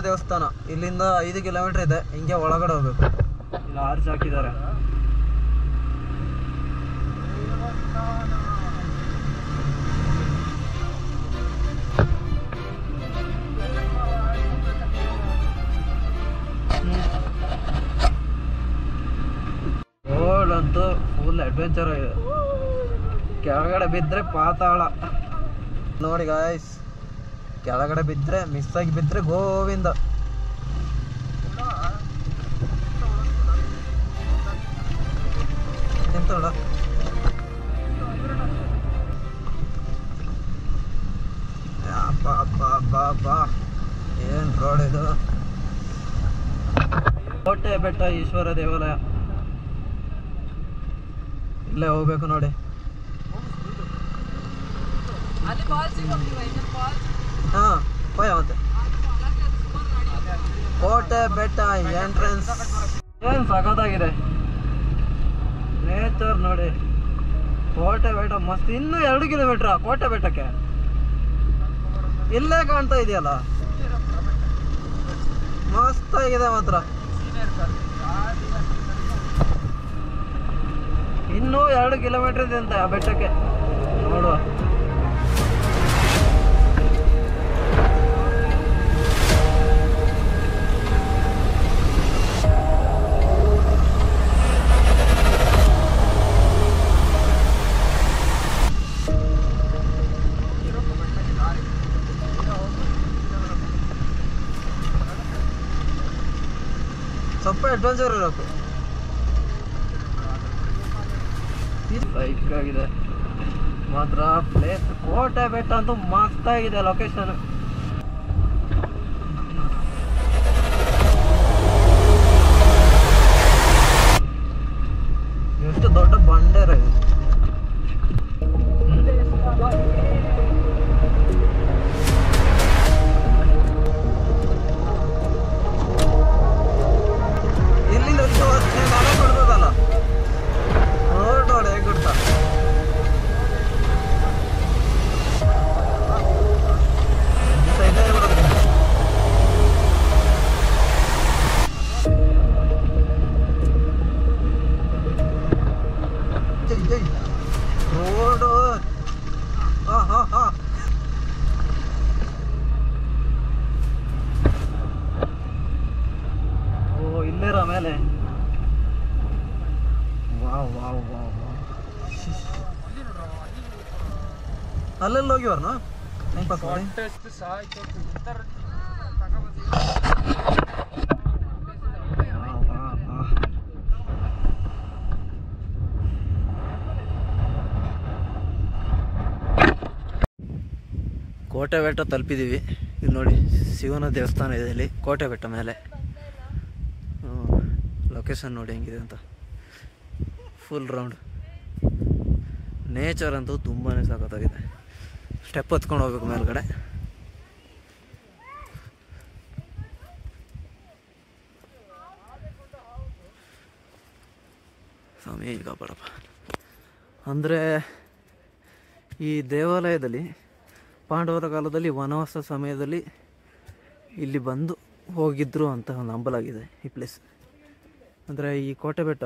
ದೇವಸ್ಥಾನ ಇಲ್ಲಿಂದ ಐದು ಕಿಲೋಮೀಟರ್ ಇದೆ ಹಿಂಗೆ ಒಳಗಡೆ ಹೋಗ್ಬೇಕು ಇಲ್ಲಿ ಆರ್ಚ್ ಹಾಕಿದ್ದಾರೆ ರೋಡ್ ಅಂತೂ ಫುಲ್ ಅಡ್ವೆಂಚರ್ ಆಗಿದೆ ಕೆಳಗಡೆ ಬಿದ್ದರೆ ಪಾತಾಳ ನೋಡಿ ಗಾಯ್ಸ್ ಕೆಳಗಡೆ ಬಿದ್ದರೆ ಮಿಸ್ ಆಗಿ ಬಿದ್ದರೆ ಗೋವಿಂದ ಎಂತೋಡ ಅಪ್ಪ ಅಪ್ಪ ಅಪ್ಪ ಅಪ್ಪ ಏನು ರೋಡ್ ಇದು ಕೋಟೆ ಬೆಟ್ಟ ಈಶ್ವರ ದೇವಾಲಯ ಇಲ್ಲೇ ಹೋಗ್ಬೇಕು ನೋಡಿ ಹಾ ಹೋಯ ಮತ್ತೆ ಕೋಟೆ ಬೆಟ್ಟ ಎಂಟ್ರೆನ್ಸ್ ಏನ್ ಸಖತ್ತಾಗಿದೆ ನೇಚರ್ ನೋಡಿ ಕೋಟೆ ಬೆಟ್ಟ ಮಸ್ತ್ ಇನ್ನು ಎರಡು ಕಿಲೋಮೀಟರ್ ಕೋಟೆ ಬೆಟ್ಟಕ್ಕೆ ಇಲ್ಲೇ ಕಾಣ್ತಾ ಇದೆಯಲ್ಲ ಮಸ್ತ್ ಆಗಿದೆ ಮಾತ್ರ ಇನ್ನೂ ಎರಡು ಕಿಲೋಮೀಟರ್ ಇದೆ ಅಂತೆ ಆ ಬೆಟ್ಟಕ್ಕೆ ನೋಡುವ ಸ್ವಲ್ಪ ಅಡ್ವೆಂಚರ್ ಇರಬೇಕು ಬೈಕ್ ಆಗಿದೆ ಮಾತ್ರ ಪ್ಲೇಸ್ ಕೋಟೆ ಬೆಟ್ಟ ಅಂತೂ ಮಸ್ತ್ ಆಗಿದೆ ಲೊಕೇಶನ್ ಎಷ್ಟು ದೊಡ್ಡ ಬಂಡೇರ ಇದು ಇಲ್ಲಿಂದ ಎಷ್ಟು ಮನೆ ಕೊಡ್ತದಲ್ಲ ರೋಡ್ ನೋಡಿ ಹೇಗೆ ಗೊತ್ತಾ ಈ side ಏ ಬರೋದು. ಜೈ ಜೈ ರೋಡು ಹಾ ಹಾ ಹಾ ಓ ಇಲ್ಲೇರ ಮೇಲೆ ವಾವ್ ವಾವ್ ವಾವ್ ವಾವ್ ಅಲ್ಲೆಲ್ಲ ಹೋಗಿವರ್ನ ಟೈಮ್ ಪಾಸ್ ಮಾಡಿ ವಾವ್, ವಾವ್, ವಾವ್. ಕೋಟೆ ಬೆಟ್ಟ ತಲುಪಿದ್ದೀವಿ ಇಲ್ಲಿ ನೋಡಿ ಶಿವನ ದೇವಸ್ಥಾನ ಇದೆ ಇಲ್ಲಿ ಕೋಟೆ ಬೆಟ್ಟ ಮೇಲೆ ಲೊಕೇಶನ್ ನೋಡಿ ಹೆಂಗಿದೆ ಅಂತ ಫುಲ್ ರೌಂಡ್ ನೇಚರ್ ಅಂತೂ ತುಂಬಾ ಸಖತ್ತಾಗಿದೆ ಸ್ಟೆಪ್ ಹತ್ಕೊಂಡು ಹೋಗ್ಬೇಕು ಮೇಲ್ಗಡೆ ಸ್ವಾಮಿ ಕಾಪಾಡಪ್ಪ ಅಂದರೆ ಈ ದೇವಾಲಯದಲ್ಲಿ ಪಾಂಡವರ ಕಾಲದಲ್ಲಿ ವನವಾಸ ಸಮಯದಲ್ಲಿ ಇಲ್ಲಿ ಬಂದು ಹೋಗಿದ್ರು ಅಂತ ನಂಬಲಾಗಿದೆ ಈ ಪ್ಲೇಸ್ ಅಂದರೆ ಈ ಕೋಟೆ ಬೆಟ್ಟ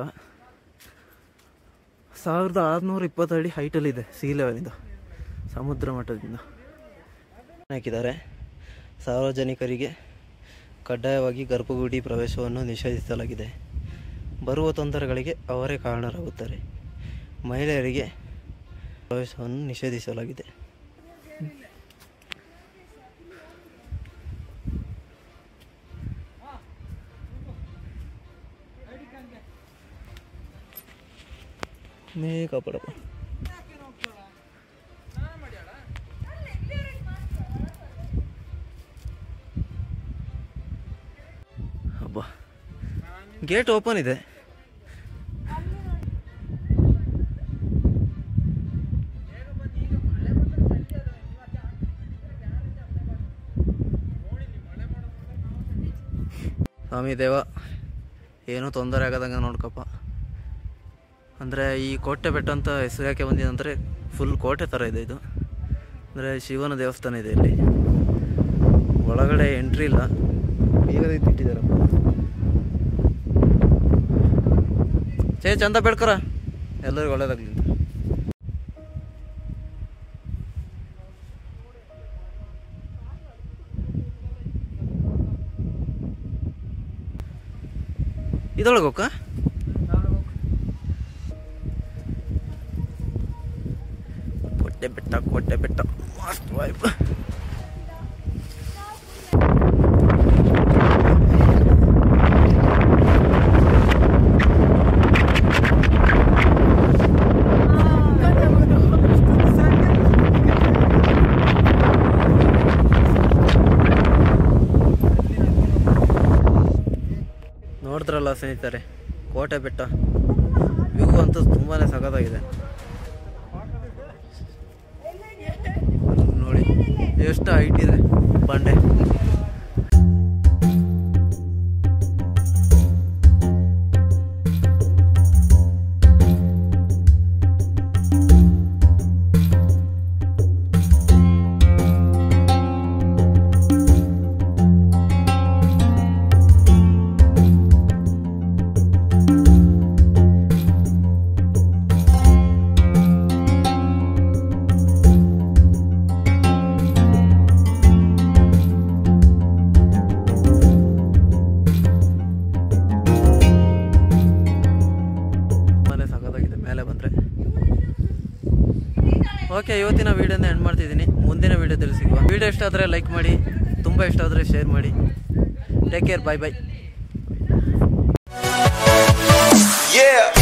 ಸಾವಿರದ ಆರುನೂರ ಇಪ್ಪತ್ತು ಅಡಿ ಹೈಟಲ್ಲಿದೆ ಸಿ ಲೆವೆಲಿಂದ ಸಮುದ್ರ ಮಟ್ಟದಿಂದ ಹಾಕಿದ್ದಾರೆ ಸಾರ್ವಜನಿಕರಿಗೆ ಕಡ್ಡಾಯವಾಗಿ ಗರ್ಭಗುಡಿ ಪ್ರವೇಶವನ್ನು ನಿಷೇಧಿಸಲಾಗಿದೆ ಬರುವ ತೊಂದರೆಗಳಿಗೆ ಅವರೇ ಕಾರಣರಾಗುತ್ತಾರೆ ಮಹಿಳೆಯರಿಗೆ ಪ್ರವೇಶವನ್ನು ನಿಷೇಧಿಸಲಾಗಿದೆ ಮೇ ಕಾಪಾಡಪ್ಪ ಹಬ್ಬ ಗೇಟ್ ಓಪನ್ ಇದೆ ಸ್ವಾಮಿ ದೇವ ಏನೂ ತೊಂದರೆ ಆಗದಂಗೆ ನೋಡ್ಕಪ್ಪ ಅಂದರೆ ಈ ಕೋಟೆ ಬೆಟ್ಟ ಅಂತ ಹೆಸರು ಯಾಕೆ ಬಂದಿದೆ ಅಂದರೆ ಫುಲ್ ಕೋಟೆ ಥರ ಇದೆ ಇದು ಅಂದರೆ ಶಿವನ ದೇವಸ್ಥಾನ ಇದೆ ಇಲ್ಲಿ ಒಳಗಡೆ ಎಂಟ್ರಿ ಇಲ್ಲ ಬೇಗದ ಇಟ್ಟಿದ್ದಾರಪ್ಪ ಚೇ ಚಂದ ಬೇಡ್ಕರ ಎಲ್ಲರಿಗೂ ಒಳ್ಳೇದಾಗ್ಲಿ ಅಂತ ಇದೊಳಗೆ ಹೋಗ ಕೊಟ್ಟೆ ಬೆಟ್ಟ ಕೊಟ್ಟೆ ಬೆಟ್ಟ ಮಸ್ತ್ ವೈಬ್ ನೋಡಿದ್ರಲ್ಲ ಸ್ನೇಹಿತರೆ ಕೋಟೆ ಬೆಟ್ಟ ವ್ಯೂ ಅಂತೂ ತುಂಬಾ ಸಖತ್ತಾಗಿದೆ ನೋಡಿ ಎಷ್ಟು ಹೈಟ್ ಇದೆ ಬಂಡೆ ಮನೆ ಸಖತ್ತಾಗಿದೆ ಮೇಲೆ ಬಂದರೆ ಓಕೆ ಇವತ್ತಿನ ವೀಡಿಯೋನ ಎಂಡ್ ಮಾಡ್ತಿದ್ದೀನಿ ಮುಂದಿನ ವೀಡಿಯೋದಲ್ಲಿ ಸಿಗುವ ವೀಡಿಯೋ ಇಷ್ಟ ಆದರೆ ಲೈಕ್ ಮಾಡಿ ತುಂಬ ಇಷ್ಟ ಆದರೆ ಶೇರ್ ಮಾಡಿ take care bye bye Yeah.